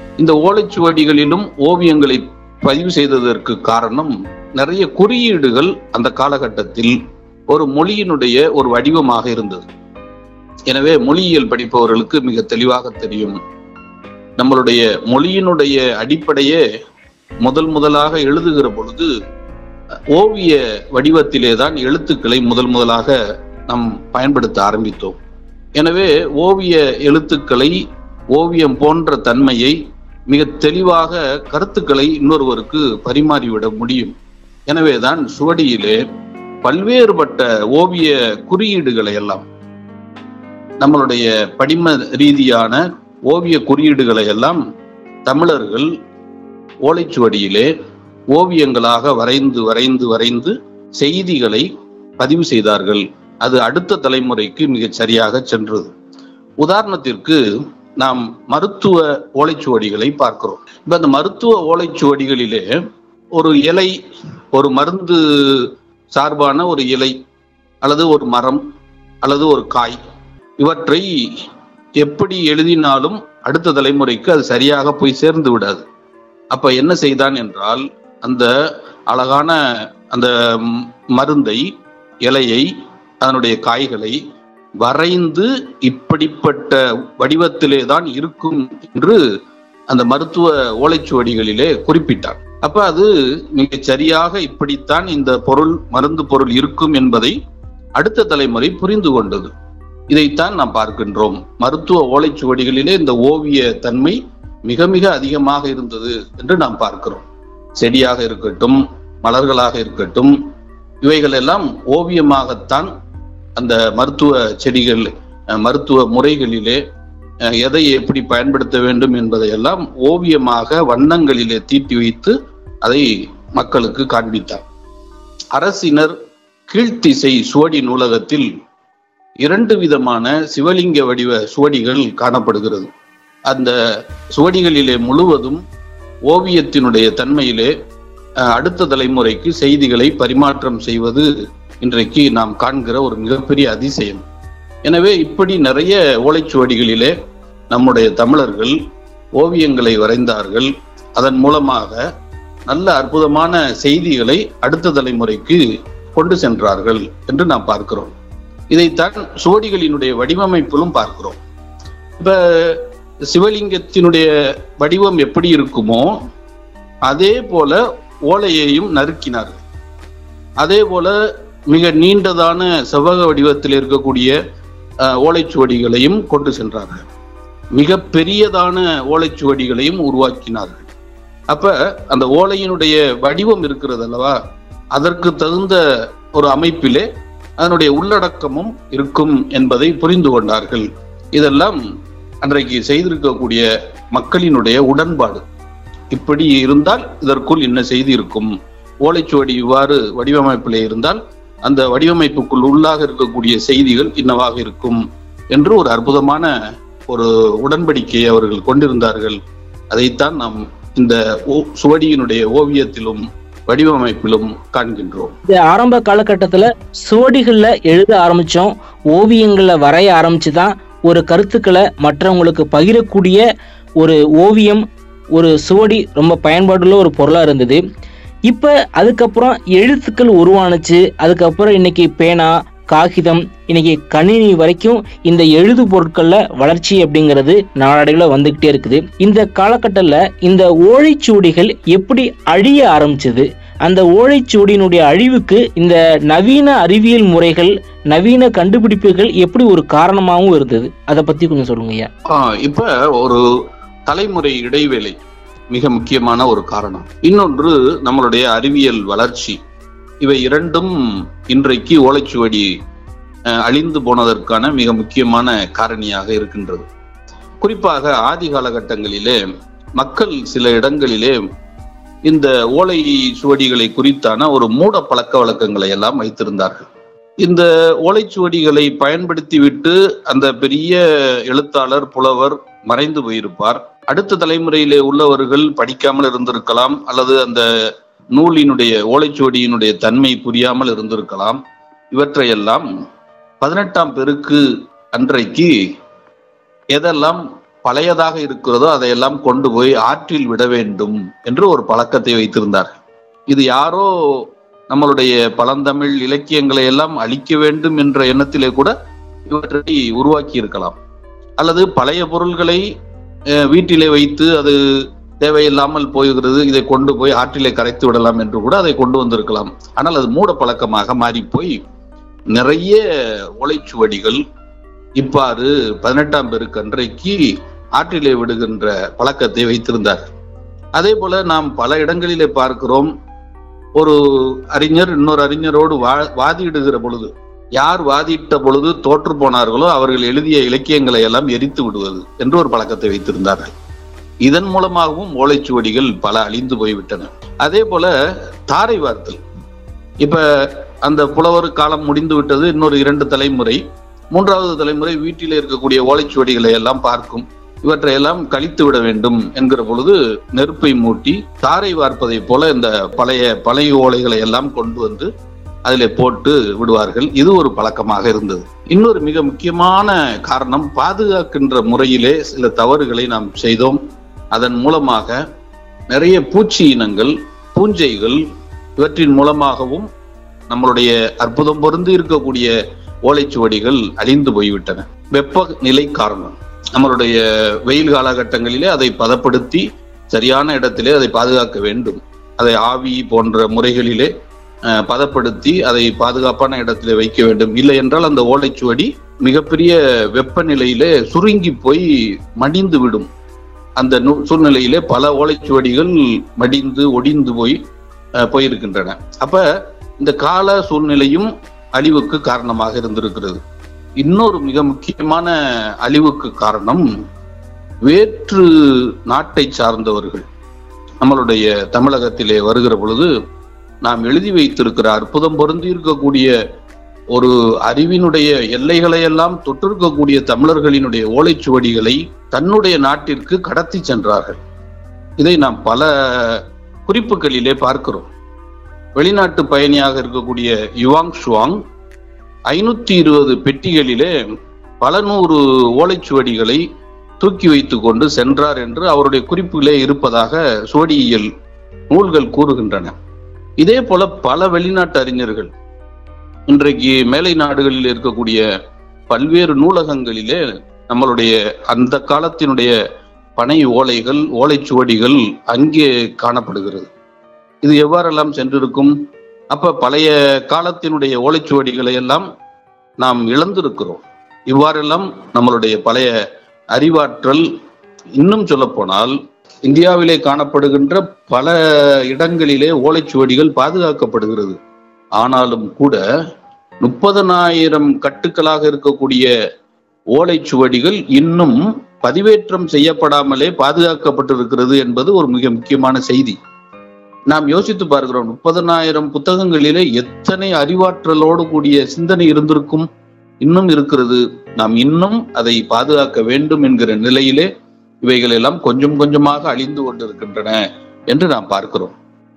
இந்த ஓலைச்சுவடிகளிலும் ஓவியங்களை பதிவு செய்ததற்கு காரணம் நிறைய குறியீடுகள் அந்த காலகட்டத்தில் ஒரு மொழியினுடைய ஒரு வடிவமாக இருந்தது எனவே மொழியியல் படிப்பவர்களுக்கு மிக தெளிவாக தெரியும் நம்மளுடைய மொழியினுடைய அடிப்படையே முதல் முதலாக எழுதுகிற பொழுது ஓவிய வடிவத்திலே தான் எழுத்துக்களை முதல் முதலாக நாம் பயன்படுத்த ஆரம்பித்தோம் எனவே ஓவிய எழுத்துக்களை ஓவியம் போன்ற தன்மையை மிக தெளிவாக கருத்துக்களை இன்னொருவருக்கு பரிமாறிவிட முடியும் எனவேதான் சுவடியிலே பல்வேறுபட்ட ஓவிய குறியீடுகளை எல்லாம் நம்மளுடைய படிம ரீதியான ஓவிய குறியீடுகளை எல்லாம் தமிழர்கள் ஓலைச்சுவடியிலே ஓவியங்களாக வரைந்து வரைந்து வரைந்து செய்திகளை பதிவு செய்தார்கள் அது அடுத்த தலைமுறைக்கு மிகச் சரியாக சென்றது உதாரணத்திற்கு நாம் மருத்துவ ஓலைச்சுவடிகளை பார்க்கிறோம் இப்ப அந்த மருத்துவ ஓலைச்சுவடிகளிலே ஒரு இலை ஒரு மருந்து சார்பான ஒரு இலை அல்லது ஒரு மரம் அல்லது ஒரு காய் இவற்றை எப்படி எழுதினாலும் அடுத்த தலைமுறைக்கு அது சரியாக போய் சேர்ந்து விடாது அப்ப என்ன செய்தான் என்றால் அந்த அழகான அந்த ம்- மருந்தை இலையை அதனுடைய காய்களை வரைந்து இப்படிப்பட்ட வடிவத்திலே தான் இருக்கும் என்று அந்த மருத்துவ ஓலைச்சுவடிகளிலே குறிப்பிட்டார் அப்ப அது மிக சரியாக இப்படித்தான் இந்த பொருள் மருந்து பொருள் இருக்கும் என்பதை அடுத்த தலைமுறை புரிந்து கொண்டது இதைத்தான் நாம் பார்க்கின்றோம் மருத்துவ ஓலைச்சுவடிகளிலே இந்த ஓவிய தன்மை மிக மிக அதிகமாக இருந்தது என்று நாம் பார்க்கிறோம் செடியாக இருக்கட்டும் மலர்களாக இருக்கட்டும் இவைகள் எல்லாம் ஓவியமாகத்தான் அந்த மருத்துவ செடிகள் அஹ், மருத்துவ முறைகளிலே அஹ், எதை எப்படி பயன்படுத்த வேண்டும் என்பதையெல்லாம் ஓவியமாக வண்ணங்களிலே தீட்டி வைத்து அதை மக்களுக்கு காண்பித்தார் அரசினர் கீழ்த்திசை சுவடி நூலகத்தில் இரண்டு விதமான சிவலிங்க வடிவ சுவடிகள் காணப்படுகிறது அந்த சுவடிகளிலே முழுவதும் ஓவியத்தினுடைய தன்மையிலே அஹ், அடுத்த தலைமுறைக்கு செய்திகளை பரிமாற்றம் செய்வது இன்றைக்கு நாம் காண்கிற ஒரு மிகப்பெரிய அதிசயம் எனவே இப்படி நிறைய ஓலைச்சுவடிகளிலே நம்முடைய தமிழர்கள் ஓவியங்களை வரைந்தார்கள் அதன் மூலமாக நல்ல அற்புதமான செய்திகளை அடுத்த தலைமுறைக்கு கொண்டு சென்றார்கள் என்று நாம் பார்க்கிறோம் இதைத்தான் சுவடிகளினுடைய வடிவமைப்பிலும் பார்க்கிறோம் இப்ப சிவலிங்கத்தினுடைய வடிவம் எப்படி இருக்குமோ அதே போல ஓலையையும் நறுக்கினார்கள் அதே போல மிக நீண்டதான செவ்வக வடிவத்தில் இருக்கக்கூடிய அஹ், ஓலைச்சுவடிகளையும் கொண்டு சென்றார்கள் மிக பெரியதான ஓலைச்சுவடிகளையும் உருவாக்கினார்கள் அப்ப அந்த ஓலையினுடைய வடிவம் இருக்கிறது அல்லவா அதற்கு தகுந்த ஒரு அமைப்பிலே அதனுடைய உள்ளடக்கமும் இருக்கும் என்பதை புரிந்து கொண்டார்கள் இதெல்லாம் அன்றைக்கு செய்திருக்கக்கூடிய மக்களினுடைய உடன்பாடு இப்படி இருந்தால் இதற்குள் என்ன செய்தி இருக்கும் ஓலைச்சுவடி இவ்வாறு வடிவமைப்பிலே இருந்தால் அந்த வடிவமைப்புக்குள் உள்ளாக இருக்கக்கூடிய செய்திகள் இன்னவாக இருக்கும் என்று ஒரு அற்புதமான ஒரு உடன்படிக்கையை அவர்கள் கொண்டிருந்தார்கள் அதைத்தான் நாம் இந்த ஓ- சுவடியினுடைய ஓவியத்திலும் வடிவமைப்பிலும் காண்கின்றோம் இந்த ஆரம்ப காலகட்டத்துல சுவடிகள்ல எழுத ஆரம்பிச்சோம் ஓவியங்கள்ல வரைய ஆரம்பிச்சு தான் ஒரு கருத்துக்களை மற்றவங்களுக்கு பகிரக்கூடிய ஒரு ஓவியம் ஒரு சுவடி ரொம்ப பயன்பாடுள்ள ஒரு பொருளா இருந்தது இப்ப அதுக்கப்புறம் எழுத்துக்கள் உருவானுச்சு அதுக்கப்புறம் இன்னைக்கு பேனா காகிதம் இன்னைக்கு கணினி வரைக்கும் இந்த எழுது பொருட்கள்ல வளர்ச்சி அப்படிங்கிறது நாளடைவில் வந்துகிட்டே இருக்குது இந்த காலகட்டத்தில் இந்த ஓலைச்சுவடிகள் எப்படி அழிய ஆரம்பிச்சது அந்த ஓலைச்சுவடியினுடைய அழிவுக்கு இந்த நவீன அறிவியல் முறைகள் நவீன கண்டுபிடிப்புகள் எப்படி ஒரு காரணமாகவும் இருந்தது அதை பத்தி கொஞ்சம் சொல்லுங்க ஐயா ஆஹ் இப்ப ஒரு தலைமுறை இடைவேளை மிக முக்கியமான ஒரு காரணம் இன்னொன்று நம்மளுடைய அறிவியல் வளர்ச்சி இவை இரண்டும் இன்றைக்கு ஓலைச்சுவடி அஹ், அழிந்து போனதற்கான மிக முக்கியமான காரணியாக இருக்கின்றது குறிப்பாக ஆதி காலகட்டங்களிலே மக்கள் சில இடங்களிலே இந்த ஓலை சுவடிகளை குறித்தான ஒரு மூட பழக்க வழக்கங்களை எல்லாம் வைத்திருந்தார்கள் இந்த ஓலைச்சுவடிகளை பயன்படுத்திவிட்டு அந்த பெரிய எழுத்தாளர் புலவர் மறைந்து போயிருப்பார் அடுத்த தலைமுறையிலே உள்ளவர்கள் படிக்காமல் இருந்திருக்கலாம் அல்லது அந்த நூலினுடைய ஓலைச்சுவடியினுடைய தன்மை புரியாமல் இருந்திருக்கலாம் இவற்றையெல்லாம் பதினெட்டாம் பெருக்கு அன்றைக்கு எதெல்லாம் பழையதாக இருக்கிறதோ அதையெல்லாம் கொண்டு போய் ஆற்றில் விட வேண்டும் என்று ஒரு பழக்கத்தை வைத்திருந்தார் இது யாரோ நம்மளுடைய பழந்தமிழ் இலக்கியங்களை எல்லாம் அழிக்க வேண்டும் என்ற எண்ணத்திலே கூட இவற்றை உருவாக்கி இருக்கலாம் அல்லது பழைய பொருள்களை அஹ், வீட்டிலே வைத்து அது தேவையில்லாமல் போகிறது இதை கொண்டு போய் ஆற்றிலே கரைத்து விடலாம் என்று கூட அதை கொண்டு வந்திருக்கலாம் ஆனால் அது மூட பழக்கமாக மாறி போய் நிறைய ஓலைச்சுவடிகள் இவ்வாறு பதினெட்டாம் பெருக்கன்றைக்கு ஆற்றிலே விடுகின்ற பழக்கத்தை வைத்திருந்தார் அதே போல நாம் பல இடங்களிலே பார்க்கிறோம் ஒரு அறிஞர் இன்னொரு அறிஞரோடு வா- வாதிடுகிற பொழுது யார் வாதிட்ட பொழுது தோற்று போனார்களோ அவர்கள் எழுதிய இலக்கியங்களை எல்லாம் எரித்து விடுவது என்று ஒரு பழக்கத்தை வைத்திருந்தார்கள் இதன் மூலமாகவும் ஓலைச்சுவடிகள் பல அழிந்து போய்விட்டன அதே போல தாரை வார்த்தல் இப்ப அந்த புலவர் காலம் முடிந்து விட்டது இன்னொரு இரண்டு தலைமுறை மூன்றாவது தலைமுறை வீட்டில் இருக்கக்கூடிய ஓலைச்சுவடிகளை எல்லாம் பார்க்கும் இவற்றை எல்லாம் கழித்து விட வேண்டும் என்கிற பொழுது நெருப்பை மூட்டி தாரை வார்ப்பதை போல இந்த பழைய பழைய ஓலைகளை எல்லாம் கொண்டு வந்து அதிலே போட்டு விடுவார்கள் இது ஒரு பழக்கமாக இருந்தது இன்னொரு மிக முக்கியமான காரணம் பாதுகாக்கின்ற முறையிலே சில தவறுகளை நாம் செய்தோம் அதன் மூலமாக நிறைய பூச்சி இனங்கள் பூஞ்சைகள் இவற்றின் மூலமாகவும் நம்மளுடைய அற்புதம் பொருந்து இருக்கக்கூடிய ஓலைச்சுவடிகள் அழிந்து போய்விட்டன வெப்பநிலை காரணம் நம்மளுடைய வெயில் காலகட்டங்களிலே அதை பதப்படுத்தி சரியான இடத்திலே அதை பாதுகாக்க வேண்டும் அதை ஆவி போன்ற முறைகளிலே அஹ், பதப்படுத்தி அதை பாதுகாப்பான இடத்திலே வைக்க வேண்டும் இல்லை என்றால் அந்த ஓலைச்சுவடி மிகப்பெரிய வெப்பநிலையிலே சுருங்கி போய் மடிந்து விடும் அந்த நு- சூழ்நிலையிலே பல ஓலைச்சுவடிகள் மடிந்து ஒடிந்து போய் அஹ், போயிருக்கின்றன அப்ப இந்த கால சூழ்நிலையும் அழிவுக்கு காரணமாக இருந்திருக்கிறது இன்னொரு மிக முக்கியமான அழிவுக்கு காரணம் வேற்று நாட்டை சார்ந்தவர்கள் நம்மளுடைய தமிழகத்திலே வருகிற பொழுது நாம் எழுதி வைத்திருக்கிற அற்புதம் பொருந்தி இருக்கக்கூடிய ஒரு அறிவினுடைய எல்லைகளை எல்லாம் தொற்றிருக்கக்கூடிய தமிழர்களினுடைய ஓலைச்சுவடிகளை தன்னுடைய நாட்டிற்கு கடத்தி சென்றார்கள் இதை நாம் பல குறிப்புகளிலே பார்க்கிறோம் வெளிநாட்டு பயணியாக இருக்கக்கூடிய யுவாங் ஷுவாங் ஐநூத்தி இருபது பெட்டிகளிலே பல நூறு ஓலைச்சுவடிகளை தூக்கி வைத்துக் கொண்டு சென்றார் என்று அவருடைய குறிப்பிலே இருப்பதாக சுவடியியல் நூல்கள் கூறுகின்றன இதே போல பல வெளிநாட்டு அறிஞர்கள் இன்றைக்கு மேலை நாடுகளில் இருக்கக்கூடிய பல்வேறு நூலகங்களிலே நம்மளுடைய அந்த காலத்தினுடைய பனை ஓலைகள் ஓலைச்சுவடிகள் அங்கே காணப்படுகிறது இது எவ்வாறெல்லாம் சென்றிருக்கும் அப்ப பழைய காலத்தினுடைய ஓலைச்சுவடிகளை எல்லாம் நாம் இழந்திருக்கிறோம் இவ்வாறெல்லாம் நம்மளுடைய பழைய அறிவாற்றல் இன்னும் சொல்லப்போனால் இந்தியாவிலே காணப்படுகின்ற பல இடங்களிலே ஓலைச்சுவடிகள் பாதுகாக்கப்படுகிறது ஆனாலும் கூட முப்பதனாயிரம் கட்டுக்களாக இருக்கக்கூடிய ஓலைச்சுவடிகள் இன்னும் பதிவேற்றம் செய்யப்படாமலே பாதுகாக்கப்பட்டிருக்கிறது என்பது ஒரு மிக முக்கியமான செய்தி நாம் யோசித்து பார்க்கிறோம் முப்பதனாயிரம் புத்தகங்களிலே எத்தனை அறிவாற்றலோடு கூடிய சிந்தனை இருந்திருக்கும் இன்னும் இருக்கிறது நாம் இன்னும் அதை பாதுகாக்க வேண்டும் என்கிற நிலையிலே இவைகள் எல்லாம் கொஞ்சம் கொஞ்சமாக அழிந்து கொண்டிருக்கின்றன என்று நாம் பார்க்கிறோம்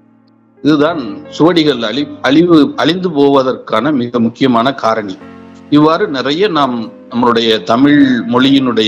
இதுதான் சுவடிகள் அழி அழிவு அழிந்து போவதற்கான மிக முக்கியமான காரணி இவ்வாறு நிறைய நாம் நம்மளுடைய தமிழ் மொழியினுடைய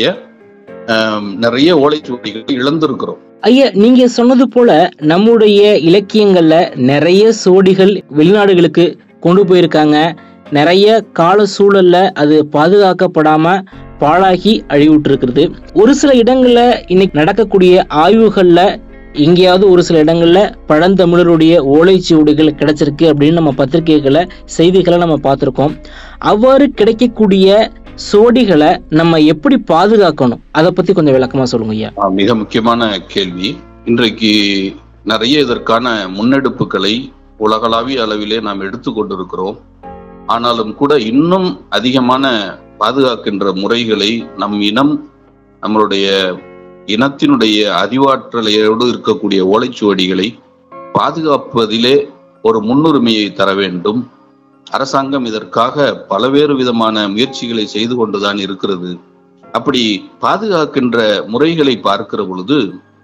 ஆம், நிறைய ஓலைச்சுவடிகளை இழந்திருக்கிறோம் ஐயா நீங்க சொன்னது போல நம்முடைய இலக்கியங்கள்ல நிறைய சுவடிகள் வெளிநாடுகளுக்கு கொண்டு போயிருக்காங்க நிறைய கால சூழல்ல அது பாதுகாக்கப்படாம பாழாகி அழிவுட்டு இருக்கிறது ஒரு சில இடங்கள்ல இன்னைக்கு நடக்கக்கூடிய ஆய்வுகள்ல எங்கேயாவது ஒரு சில இடங்கள்ல பழந்தமிழருடைய ஓலைச்சுவடிகள் கிடைச்சிருக்கு அப்படின்னு நம்ம பத்திரிகைகளை செய்திகளை நம்ம பார்த்திருக்கோம் அவ்வாறு கிடைக்கக்கூடிய சுவடிகளை நம்ம எப்படி பாதுகாக்கணும் அதை பத்தி கொஞ்சம் விளக்கமா சொல்லுங்க ஐயா ஆ, மிக முக்கியமான கேள்வி இன்றைக்கு நிறைய இதற்கான முன்னெடுப்புகளை உலகளாவிய அளவிலே நாம் எடுத்துக்கொண்டிருக்கிறோம் ஆனாலும் கூட இன்னும் அதிகமான பாதுகாக்கின்ற முறைகளை நம் இனம் நம்மளுடைய இனத்தினுடைய அறிவாற்றலையோடு இருக்கக்கூடிய ஓலைச்சுவடிகளை பாதுகாப்பதிலே ஒரு முன்னுரிமையை தர வேண்டும் அரசாங்கம் இதற்காக பலவேறு விதமான முயற்சிகளை செய்து கொண்டுதான் இருக்கிறது அப்படி பாதுகாக்கின்ற முறைகளை பார்க்கிற பொழுது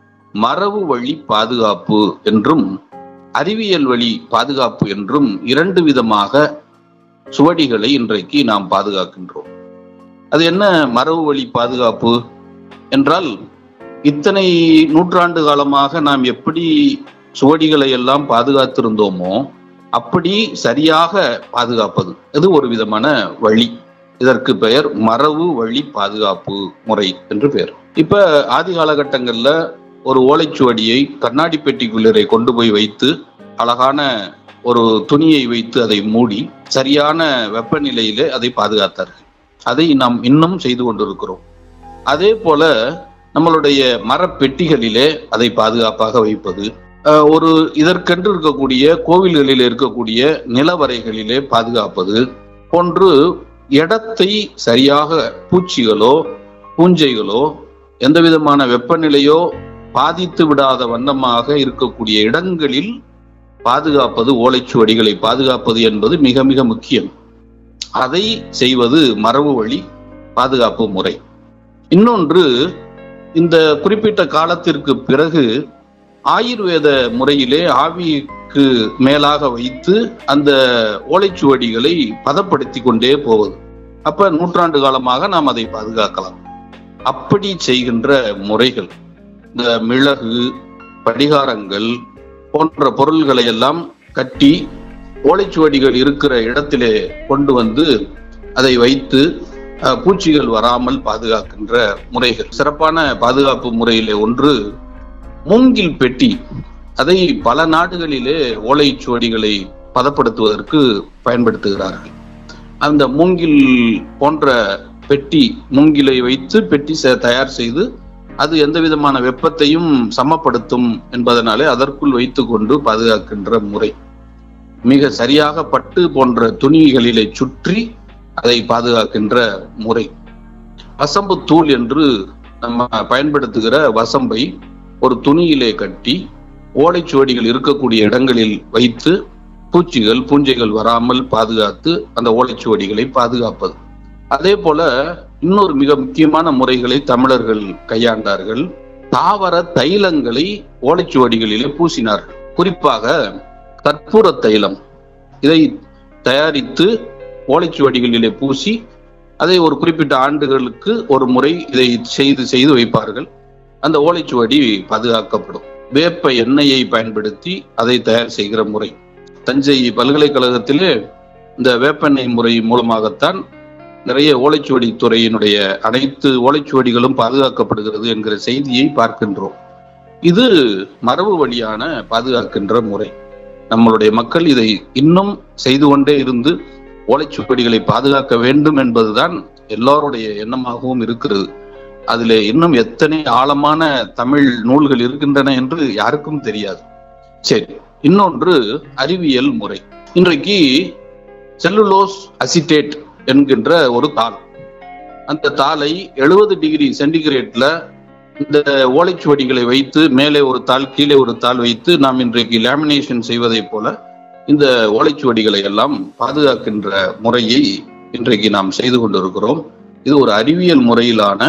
மரபு வழி பாதுகாப்பு என்றும் அறிவியல் வழி பாதுகாப்பு என்றும் இரண்டு விதமாக சுவடிகளை இன்றைக்கு நாம் பாதுகாக்கின்றோம் அது என்ன மரபு வழி பாதுகாப்பு என்றால் இத்தனை நூற்றாண்டு காலமாக நாம் எப்படி சுவடிகளை எல்லாம் பாதுகாத்திருந்தோமோ அப்படி சரியாக பாதுகாப்பது இது ஒரு விதமான வழி இதற்கு பெயர் மரபு வழி பாதுகாப்பு முறை என்று பெயர் இப்ப ஆதி காலகட்டங்கள்ல ஒரு ஓலைச்சுவடியை கண்ணாடி பெட்டிக்குள்ளரை கொண்டு போய் வைத்து அழகான ஒரு துணியை வைத்து அதை மூடி சரியான வெப்பநிலையிலே அதை பாதுகாத்தார்கள் அதை நாம் இன்னும் செய்து கொண்டிருக்கிறோம் அதே போல நம்மளுடைய மரப்பெட்டிகளிலே அதை பாதுகாப்பாக வைப்பது அஹ், ஒரு இதற்கென்று இருக்கக்கூடிய கோவில்களில் இருக்கக்கூடிய நிலவரைகளிலே பாதுகாப்பது போன்று இடத்தை சரியாக பூச்சிகளோ பூஞ்சைகளோ எந்த விதமான வெப்பநிலையோ பாதித்து விடாத வண்ணமாக இருக்கக்கூடிய இடங்களில் பாதுகாப்பது ஓலைச்சுவடிகளை பாதுகாப்பது என்பது மிக மிக முக்கியம் அதை செய்வது மரபு வழி பாதுகாப்பு முறை இன்னொன்று இந்த குறிப்பிட்ட காலத்திற்கு பிறகு ஆயுர்வேத முறையிலே ஆவிக்கு மேலாக வைத்து அந்த ஓலைச்சுவடிகளை பதப்படுத்தி கொண்டே போவது அப்ப நூற்றாண்டு காலமாக நாம் அதை பாதுகாக்கலாம் அப்படி செய்கின்ற முறைகள் இந்த மிளகு படிகாரங்கள் போன்ற பொருள்களை எல்லாம் கட்டி ஓலைச்சுவடிகள் இருக்கிற இடத்திலே கொண்டு வந்து அதை வைத்து அஹ், பூச்சிகள் வராமல் பாதுகாக்கின்ற முறைகள் சிறப்பான பாதுகாப்பு முறையிலே ஒன்று மூங்கில் பெட்டி அதை பல நாடுகளிலே ஓலைச்சுவடிகளை பதப்படுத்துவதற்கு பயன்படுத்துகிறார்கள் அந்த மூங்கில் போன்ற பெட்டி மூங்கிலை வைத்து பெட்டி செ- தயார் செய்து அது எந்த விதமான வெப்பத்தையும் சமப்படுத்தும் என்பதனாலே அதற்குள் வைத்துக்கொண்டு பாதுகாக்கின்ற முறை மிக சரியாக பட்டு போன்ற துணிகளிலே சுற்றி அதை பாதுகாக்கின்ற முறை வசம்பு தூள் என்று நம்ம பயன்படுத்துகிற வசம்பை ஒரு துணியிலே கட்டி ஓலைச்சுவடிகள் இருக்கக்கூடிய இடங்களில் வைத்து பூச்சிகள் பூஞ்சைகள் வராமல் பாதுகாத்து அந்த ஓலைச்சுவடிகளை பாதுகாப்பது அதே போல இன்னொரு மிக முக்கியமான முறைகளை தமிழர்கள் கையாண்டார்கள் தாவர தைலங்களை ஓலைச்சுவடிகளிலே பூசினார்கள் குறிப்பாக கற்பூர தைலம் இதை தயாரித்து ஓலைச்சுவடிகளிலே பூசி அதை ஒரு குறிப்பிட்ட ஆண்டுகளுக்கு ஒரு முறை இதை செய்து செய்து வைப்பார்கள் அந்த ஓலைச்சுவடி பாதுகாக்கப்படும் வேப்ப எண்ணெயை பயன்படுத்தி அதை தயார் செய்கிற முறை தஞ்சை பல்கலைக்கழகத்திலே இந்த வேப்பெண்ணெய் முறை மூலமாகத்தான் நிறைய ஓலைச்சுவடி துறையினுடைய அனைத்து ஓலைச்சுவடிகளும் பாதுகாக்கப்படுகிறது என்கிற செய்தியை பார்க்கின்றோம் இது மரபு வழியான பாதுகாக்கின்ற முறை நம்மளுடைய மக்கள் இதை இன்னும் செய்து கொண்டே இருந்து ஓலைச்சுவடிகளை பாதுகாக்க வேண்டும் என்பதுதான் எல்லாருடைய எண்ணமாகவும் இருக்கிறது அதிலே இன்னும் எத்தனை ஆழமான தமிழ் நூல்கள் இருக்கின்றன என்று யாருக்கும் தெரியாது சரி இன்னொன்று அறிவியல் முறை இன்றைக்கு செல்லுலோஸ் அசிட்டேட் என்கின்ற ஒரு தாள் அந்த தாளை எழுபது டிகிரி சென்டிகிரேட்ல இந்த ஓலைச்சுவடிகளை வைத்து மேலே ஒரு தாள் கீழே ஒரு தாள் வைத்து நாம் இன்றைக்கு லேமினேஷன் செய்வதைப் போல இந்த ஓலைச்சுவடிகளை எல்லாம் பாதுகாக்கின்ற முறையை இன்றைக்கு நாம் செய்து கொண்டிருக்கிறோம் இது ஒரு அறிவியல் முறையிலான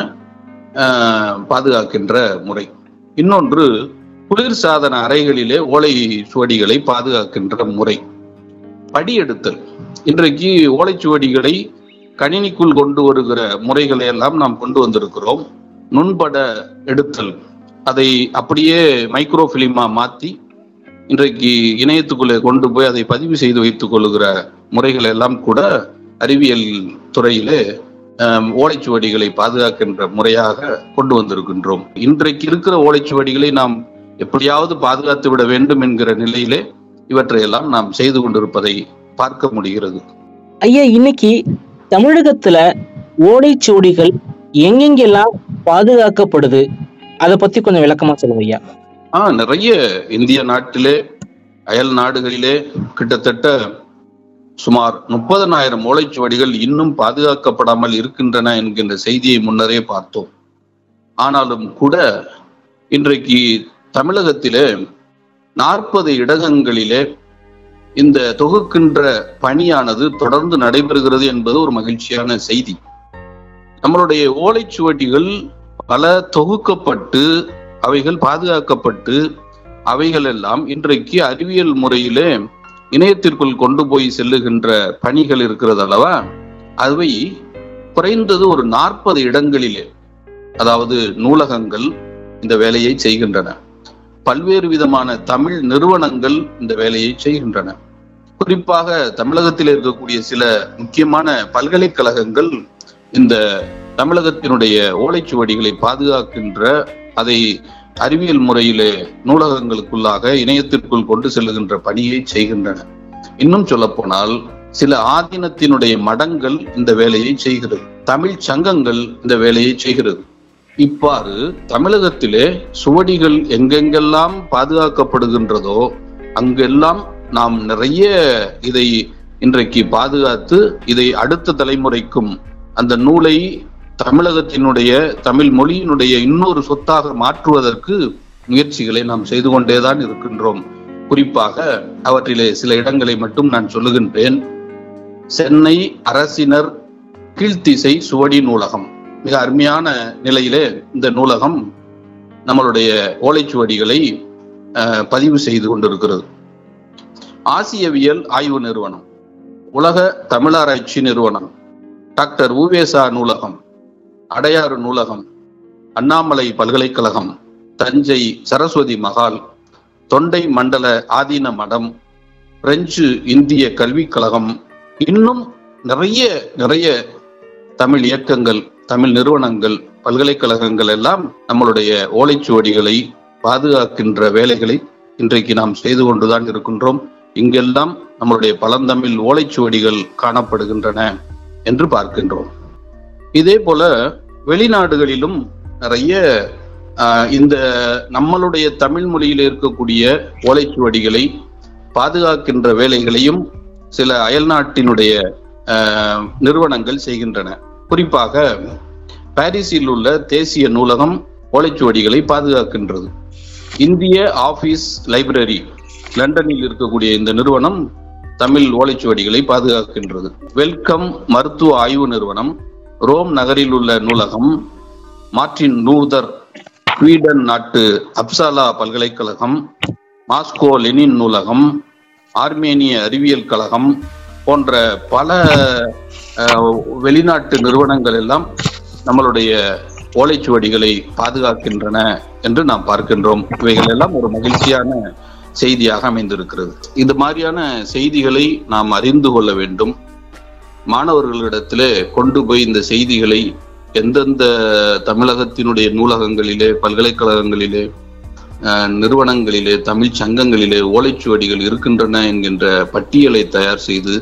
ஆஹ், பாதுகாக்கின்ற முறை இன்னொன்று குளிர்சாதன அறைகளிலே ஓலை சுவடிகளை பாதுகாக்கின்ற முறை படியெடுத்தல் இன்றைக்கு ஓலைச்சுவடிகளை கணினிக்குள் கொண்டு வருகிற முறைகளை எல்லாம் நாம் கொண்டு வந்திருக்கிறோம் நுண்பட எடுத்தல் அதை அப்படியே மைக்ரோ பிலிமா மாத்தி இன்றைக்கு இணையத்துக்குள்ளே கொண்டு போய் அதை பதிவு செய்து வைத்துக் கொள்ளுகிற முறைகள் எல்லாம் கூட அறிவியல் துறையிலே ஆம், ஓலைச்சுவடிகளை பாதுகாக்கின்ற முறையாக கொண்டு வந்திருக்கின்றோம் இன்றைக்கு இருக்கிற ஓலைச்சுவடிகளை நாம் எப்படியாவது பாதுகாத்து விட வேண்டும் என்கிற நிலையிலே இவற்றையெல்லாம் நாம் செய்து கொண்டிருப்பதை பார்க்க முடிகிறது ஐயா இன்னைக்கு தமிழகத்துல ஓலைச்சுவடிகள் எங்கெங்கெல்லாம் பாதுகாக்கப்படுது அதை பத்தி கொஞ்சம் விளக்கமா சொல்லுங்க ஐயா ஆ நிறைய இந்திய நாட்டிலே அயல் நாடுகளிலே கிட்டத்தட்ட சுமார் முப்பதனாயிரம் ஓலைச்சுவடிகள் இன்னும் பாதுகாக்கப்படாமல் இருக்கின்றன என்கின்ற செய்தியை முன்னரே பார்த்தோம் ஆனாலும் கூட இன்றைக்கு தமிழகத்திலே நாற்பது இடங்களிலே இந்த தொகுக்கின்ற பணியானது தொடர்ந்து நடைபெறுகிறது என்பது ஒரு மகிழ்ச்சியான செய்தி நம்மளுடைய ஓலைச்சுவடிகள் பல தொகுக்கப்பட்டு அவைகள் பாதுகாக்கப்பட்டு அவைகள் எல்லாம் இன்றைக்கு அறிவியல் முறையிலே இணையத்திற்குள் கொண்டு போய் செல்லுகின்ற பணிகள் இருக்கிறது அல்லவா அவை குறைந்தது ஒரு நாற்பது இடங்களிலே அதாவது நூலகங்கள் இந்த வேலையை செய்கின்றன பல்வேறு விதமான தமிழ் நிறுவனங்கள் இந்த வேலையை செய்கின்றன குறிப்பாக தமிழகத்தில் இருக்கக்கூடிய சில முக்கியமான பல்கலைக்கழகங்கள் இந்த தமிழகத்தினுடைய ஓலைச்சுவடிகளை பாதுகாக்கின்ற அதை அறிவியல் முறையிலே நூலகங்களுக்குள்ளாக இணையத்திற்குள் கொண்டு செல்லுகின்ற பணியை செய்கின்றன இன்னும் சொல்ல போனால் சில ஆதீனத்தினுடைய மடங்கள் இந்த வேலையை செய்கிறது தமிழ் சங்கங்கள் இந்த வேலையை செய்கிறது இவ்வாறு தமிழகத்திலே சுவடிகள் எங்கெங்கெல்லாம் பாதுகாக்கப்படுகின்றதோ அங்கெல்லாம் நாம் நிறைய இதை இன்றைக்கு பாதுகாத்து இதை அடுத்த தலைமுறைக்கும் அந்த நூலை தமிழகத்தினுடைய தமிழ் மொழியினுடைய இன்னொரு சொத்தாக மாற்றுவதற்கு முயற்சிகளை நாம் செய்து கொண்டேதான் இருக்கின்றோம் குறிப்பாக அவற்றிலே சில இடங்களை மட்டும் நான் சொல்லுகின்றேன் சென்னை அரசினர் கீழ்த்திசை சுவடி நூலகம் மிக அருமையான நிலையிலே இந்த நூலகம் நம்மளுடைய ஓலைச்சுவடிகளை அஹ், பதிவு செய்து கொண்டிருக்கிறது ஆசியவியல் ஆய்வு நிறுவனம் உலக தமிழாராய்ச்சி நிறுவனம் டாக்டர் உவேசா நூலகம் அடையாறு நூலகம் அண்ணாமலை பல்கலைக்கழகம் தஞ்சை சரஸ்வதி மகால் தொண்டை மண்டல ஆதீன மடம் பிரெஞ்சு இந்திய கல்விக் கழகம் இன்னும் நிறைய நிறைய தமிழ் இயக்கங்கள் தமிழ் நிறுவனங்கள் பல்கலைக்கழகங்கள் எல்லாம் நம்மளுடைய ஓலைச்சுவடிகளை பாதுகாக்கின்ற வேலைகளை இன்றைக்கு நாம் செய்து கொண்டுதான் இருக்கின்றோம் இங்கெல்லாம் நம்மளுடைய பழந்தமிழ் ஓலைச்சுவடிகள் காணப்படுகின்றன என்று பார்க்கின்றோம் இதே போல வெளிநாடுகளிலும் நிறைய ஆஹ், இந்த நம்மளுடைய தமிழ் மொழியில் இருக்கக்கூடிய ஓலைச்சுவடிகளை பாதுகாக்கின்ற வேலைகளையும் சில அயல்நாட்டினுடைய ஆஹ், நிறுவனங்கள் செய்கின்றன குறிப்பாக பாரிஸில் உள்ள தேசிய நூலகம் ஓலைச்சுவடிகளை பாதுகாக்கின்றது இந்திய ஆபீஸ் லைப்ரரி லண்டனில் இருக்கக்கூடிய இந்த நிறுவனம் தமிழ் ஓலைச்சுவடிகளை பாதுகாக்கின்றது வெல்கம் மருத்துவ ஆய்வு நிறுவனம் ரோம் நகரில் உள்ள நூலகம் மார்டின் லூதர் ஸ்வீடன் நாட்டு அப்சாலா பல்கலைக்கழகம் மாஸ்கோ லெனின் நூலகம் ஆர்மேனிய அறிவியல் கழகம் போன்ற பல அஹ், வெளிநாட்டு நிறுவனங்கள் எல்லாம் நம்மளுடைய ஓலைச்சுவடிகளை பாதுகாக்கின்றன என்று நாம் பார்க்கின்றோம் இவைகள் எல்லாம் ஒரு மகிழ்ச்சியான செய்தியாக அமைந்திருக்கிறது இந்த மாதிரியான செய்திகளை நாம் அறிந்து கொள்ள வேண்டும் மாணவர்களிடத்திலே கொண்டு போய் இந்த செய்திகளை எந்தெந்த தமிழகத்தினுடைய நூலகங்களிலே பல்கலைக்கழகங்களிலே அஹ், நிறுவனங்களிலே தமிழ் சங்கங்களிலே ஓலைச்சுவடிகள் இருக்கின்றன என்கின்ற பட்டியலை தயார் செய்து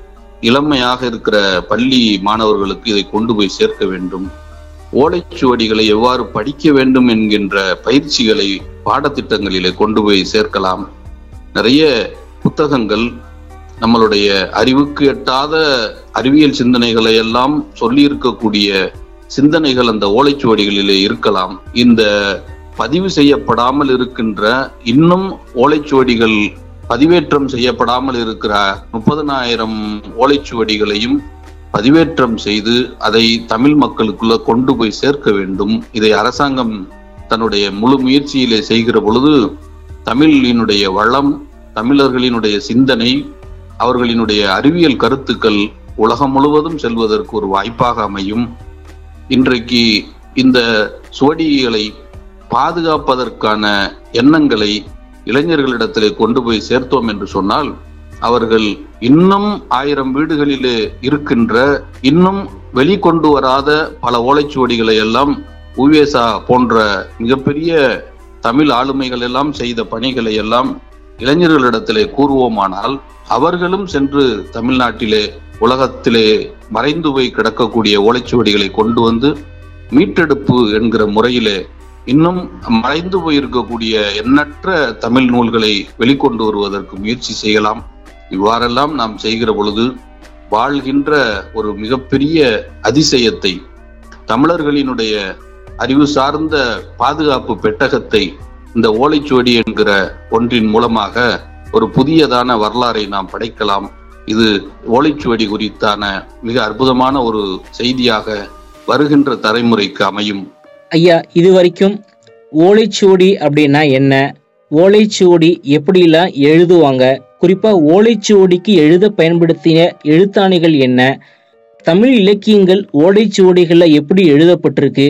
இளமையாக இருக்கிற பள்ளி மாணவர்களுக்கு இதை கொண்டு போய் சேர்க்க வேண்டும் ஓலைச்சுவடிகளை எவ்வாறு படிக்க வேண்டும் என்கின்ற பயிற்சிகளை பாடத்திட்டங்களிலே கொண்டு போய் சேர்க்கலாம் நிறைய புத்தகங்கள் நம்மளுடைய அறிவுக்கு எட்டாத அறிவியல் சிந்தனைகளை எல்லாம் சொல்லி இருக்கக்கூடிய சிந்தனைகள் அந்த ஓலைச்சுவடிகளிலே இருக்கலாம் இந்த பதிவு செய்யப்படாமல் இருக்கின்ற இன்னும் ஓலைச்சுவடிகள் பதிவேற்றம் செய்யப்படாமல் இருக்கிற முப்பதனாயிரம் ஓலைச்சுவடிகளையும் பதிவேற்றம் செய்து அதை தமிழ் மக்களுக்குள்ள கொண்டு போய் சேர்க்க வேண்டும் இதை அரசாங்கம் தன்னுடைய முழு முயற்சியிலே செய்கிற பொழுது தமிழினுடைய வளம் தமிழர்களினுடைய சிந்தனை அவர்களினுடைய அறிவியல் கருத்துக்கள் உலகம் முழுவதும் செல்வதற்கு ஒரு வாய்ப்பாக அமையும் இன்றைக்கு இந்த சுவடிகளை பாதுகாப்பதற்கான எண்ணங்களை இளைஞர்களிடத்திலே கொண்டு போய் சேர்த்தோம் என்று சொன்னால் அவர்கள் இன்னும் ஆயிரம் வீடுகளிலே இருக்கின்ற இன்னும் வெளிக்கொண்டு வராத பல ஓலைச்சுவடிகளை எல்லாம் உவேசா போன்ற மிகப்பெரிய தமிழ் ஆளுமைகள் எல்லாம் செய்த பணிகளை எல்லாம் இளைஞர்களிடத்திலே கூறுவோமானால் அவர்களும் சென்று தமிழ்நாட்டிலே உலகத்திலே மறைந்து போய் கிடக்கக்கூடிய ஓலைச்சுவடிகளை கொண்டு வந்து மீட்டெடுப்பு என்கிற முறையிலே இன்னும் மறைந்து போயிருக்கக்கூடிய எண்ணற்ற தமிழ் நூல்களை வெளிக்கொண்டு வருவதற்கு முயற்சி செய்யலாம் இவ்வாறெல்லாம் நாம் செய்கிற பொழுது வாழ்கின்ற ஒரு மிகப்பெரிய அதிசயத்தை தமிழர்களினுடைய அறிவு சார்ந்த பாதுகாப்பு பெட்டகத்தை இந்த ஓலைச்சுவடி என்கிற ஒன்றின் மூலமாக ஒரு புதியதான வரலாறை நாம் படைக்கலாம் இது ஓலைச்சுவடி குறித்தான மிக அற்புதமான ஒரு செய்தியாக வருகின்ற தலைமுறைக்கு அமையும் ஐயா இது வரைக்கும் ஓலைச்சுவடி அப்படின்னா என்ன ஓலைச்சுவடி எப்படிலாம் எழுதுவாங்க குறிப்பா ஓலைச்சுவடிக்கு எழுத பயன்படுத்திய எழுத்தாணிகள் என்ன தமிழ் இலக்கியங்கள் ஓலைச்சுவடிகள்ல எப்படி எழுதப்பட்டிருக்கு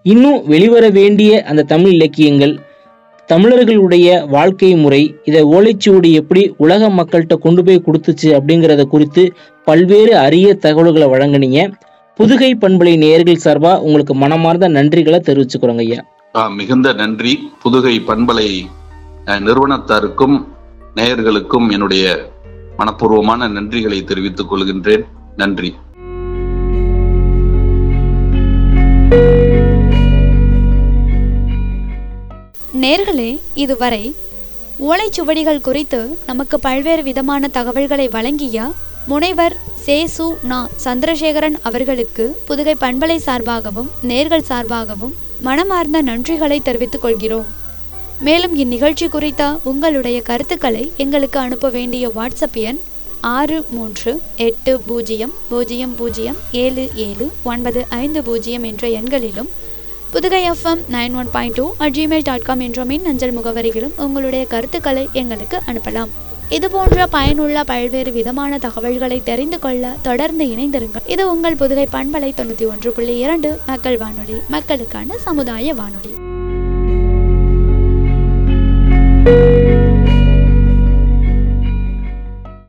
இன்னும் வெளிவர வேண்டிய அந்த தமிழ் இலக்கியங்கள் தமிழர்களுடைய வாழ்க்கை முறை இதை ஓலைச்சுவடி எப்படி உலக மக்கள்கிட்ட கொண்டு போய் கொடுத்துச்சு அப்படிங்கிறத குறித்து பல்வேறு அரிய தகவல்களை வழங்குனீங்க புதுகை பண்பலை நேயர்கள் சார்பா உங்களுக்கு மனமார்ந்த நன்றிகளை தெரிவிச்சுக்கிறோங்க ஐயா ஆ, மிகுந்த நன்றி புதுகை பண்பலை அஹ், நிறுவனத்தாருக்கும் நேயர்களுக்கும் என்னுடைய மனப்பூர்வமான நன்றிகளை தெரிவித்துக் கொள்கின்றேன் நன்றி நேர்களே இதுவரை ஓலைச்சுவடிகள் குறித்து நமக்கு பல்வேறு விதமான தகவல்களை வழங்கிய முனைவர் சேசு நா சந்திரசேகரன் அவர்களுக்கு புதுகை பண்பலை சார்பாகவும் நேர்கள் சார்பாகவும் மனமார்ந்த நன்றிகளை தெரிவித்துக் கொள்கிறோம் மேலும் இந்நிகழ்ச்சி குறித்த உங்களுடைய கருத்துக்களை எங்களுக்கு அனுப்ப வேண்டிய வாட்ஸ்அப் எண் ஆறு மூன்று எட்டு பூஜ்ஜியம் பூஜ்ஜியம் பூஜ்ஜியம் ஏழு ஏழு ஒன்பது ஐந்து பூஜ்ஜியம் என்ற எண்களிலும் Pudugai FM nine one point two at Gmail dot com என்ற மின் அஞ்சல் முகவரிகளும் உங்களுடைய கருத்துக்களை எங்களுக்கு அனுப்பலாம் இது போன்ற பயனுள்ள பல்வேறு விதமான தகவல்களை தெரிந்து கொள்ள தொடர்ந்து இணைந்திருங்கள் இது உங்கள் புதுகை பண்பலை தொண்ணூற்றி ஒன்று புள்ளி இரண்டு மக்கள் வானொலி மக்களுக்கான சமுதாய வானொலி